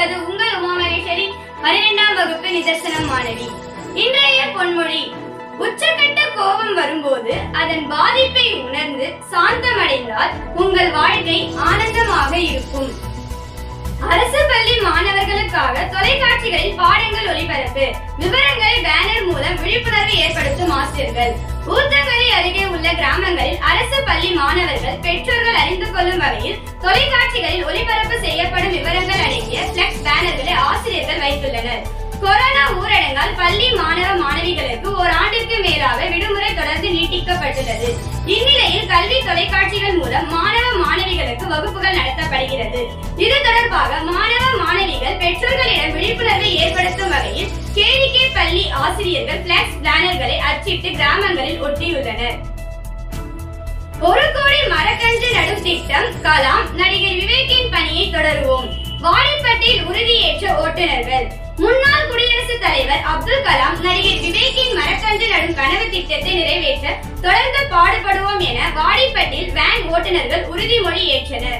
விடைபெறுவது உங்கள் உமா மகேஸ்வரி பன்னிரெண்டாம் வகுப்பு நிதர்சனம் மாணவி இன்றைய பொன்மொழி உச்சக்கட்ட கோபம் வரும்போது அதன் பாதிப்பை உணர்ந்து சாந்தமடைந்தால் உங்கள் வாழ்க்கை ஆனந்தமாக இருக்கும் அரசு பள்ளி மாணவர்களுக்காக தொலைக்காட்சிகளில் பாடங்கள் ஒளிபரப்பு விவரங்களை பேனர் மூலம் விழிப்புணர்வு ஏற்படுத்தும் ஆசிரியர்கள் ஊத்தங்கரை அருகே உள்ள கிராமங்களில் அரசு பள்ளி மாணவர்கள் பெற்றோர்கள் அறிந்து கொள்ளும் வகையில் தொலைக்காட்சிகளில் ஒளிபரப்பு செய்யப்படும் விவரங்கள் அடங்கிய பிளெக்ஸ் பேனர்களை ஆசிரியர்கள் வைத்துள்ளனர் கொரோனா ஊரடங்கால் பள்ளி மாணவ மாணவிகளுக்கு ஒரு ஆண்டிற்கு மேலாக விடுமுறை தொடர்ந்து நீட்டிக்கப்பட்டுள்ளது இந்நிலையில் கல்வி தொலைக்காட்சிகள் மூலம் மாணவ மாணவிகளுக்கு வகுப்புகள் நடத்தப்படுகிறது இது தொடர்பாக மாணவ மாணவிகள் பெற்றோர்களிடம் விழிப்புணர்வை ஏற்படுத்தும் வகையில் கேவிகே பள்ளி ஆசிரியர்கள் பிளக்ஸ் பேனர்களை அச்சிட்டு கிராமங்களில் ஒட்டியுள்ளனர் ஒரு கோடி மரக்கன்று நடும் திட்டம் கலாம் நடிகர் விவேக்கின் பணியை தொடருவோம் வாடிப்பட்டில் உறுதியேற்ற ஓட்டுநர்கள் முன்னாள் குடியரசுத் தலைவர் அப்துல் கலாம் நடிகர் விவேக்கின் மரக்கன்று நடும் கனவு திட்டத்தை நிறைவேற்ற தொடர்ந்து பாடுபடுவோம் என வாடிப்பட்டில் வேன் ஓட்டுநர்கள் உறுதிமொழி ஏற்றனர்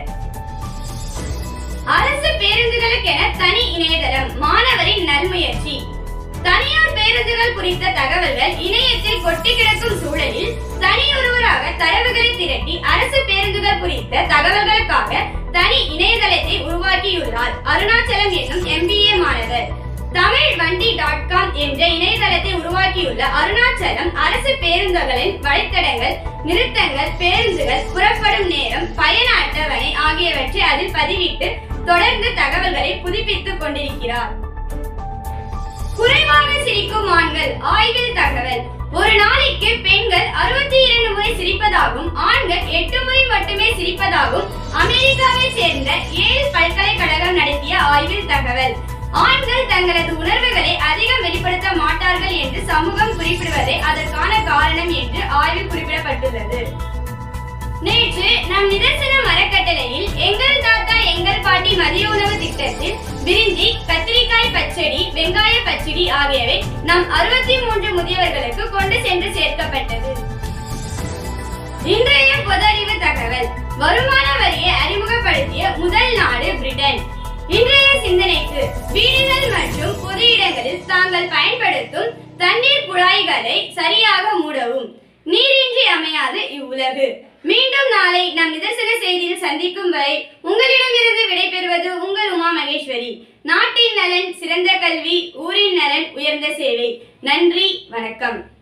அரசு பேருந்துகளுக்கென தனி இணையதளம் மாணவரின் நல்முயற்சி தனியார் பேருந்துகள் குறித்த தகவல்கள் இணையத்தில் கொட்டி கிடக்கும் சூழலில் தனியொருவராக தரவுகளை திரட்டி அரசு பேருந்துகள் குறித்த தகவல்களுக்காக தனி இணையதளத்தை உருவாக்கியுள்ளார் அருணாச்சலம் என்னும் எம்பிஏ மாணவர் தமிழ் வண்டி டாட் காம் என்ற இணையதளத்தை உருவாக்கியுள்ள அருணாச்சலம் அரசு பேருந்துகளின் வழித்தடங்கள் நிறுத்தங்கள் பேருந்துகள் புறப்படும் நேரம் பயண அட்டவணை ஆகியவற்றை அதில் பதிவிட்டு தொடர்ந்து தகவல்களை புதுப்பித்துக் கொண்டிருக்கிறார் குறைவாக சிரிக்கும் ஆண்கள் ஆய்வில் தகவல் ஒரு நாளைக்கு பெண்கள் அறுபத்தி இரண்டு முறை சிரிப்பதாகவும் ஆண்கள் எட்டு முறை மட்டுமே சிரிப்பதாகவும் அமெரிக்காவை சேர்ந்த ஏல் பல்கலைக்கழகம் நடத்திய ஆய்வில் தகவல் ஆண்கள் தங்களது உணர்வுகளை அதிகம் வெளிப்படுத்த மாட்டார்கள் என்று சமூகம் குறிப்பிடுவதே அதற்கான காரணம் என்று ஆய்வில் குறிப்பிடப்பட்டுள்ளது நேற்று நம் நிதர்சன மரக்கட்டளையில் எங்கள் தாத்தா எங்கள் பாட்டி மதிய உணவு திட்டத்தில் பிரிஞ்சி கத்திரிக்காய் பச்சடி வெங்காய பச்சடி ஆகியவை நம் அறுபத்தி மூன்று முதியவர்களுக்கு கொண்டு சென்று சேர்க்கப்பட்டது இன்றைய பொதறிவு தகவல் வருமான வரியை அறிமுகப்படுத்திய முதல் நாடு பிரிட்டன் இன்றைய சிந்தனைக்கு வீடுகள் மற்றும் பொது இடங்களில் தாங்கள் பயன்படுத்தும் தண்ணீர் குழாய்களை சரியாக மூடவும் நீரின்றி அமையாது இவ்வுலகு மீண்டும் நாளை நம் நிதர்சன செய்தியில் சந்திக்கும் வரை உங்களிடமிருந்து விடைபெறுவது உங்கள் உமா மகேஸ்வரி நாட்டின் நலன் சிறந்த கல்வி ஊரின் நலன் உயர்ந்த சேவை நன்றி வணக்கம்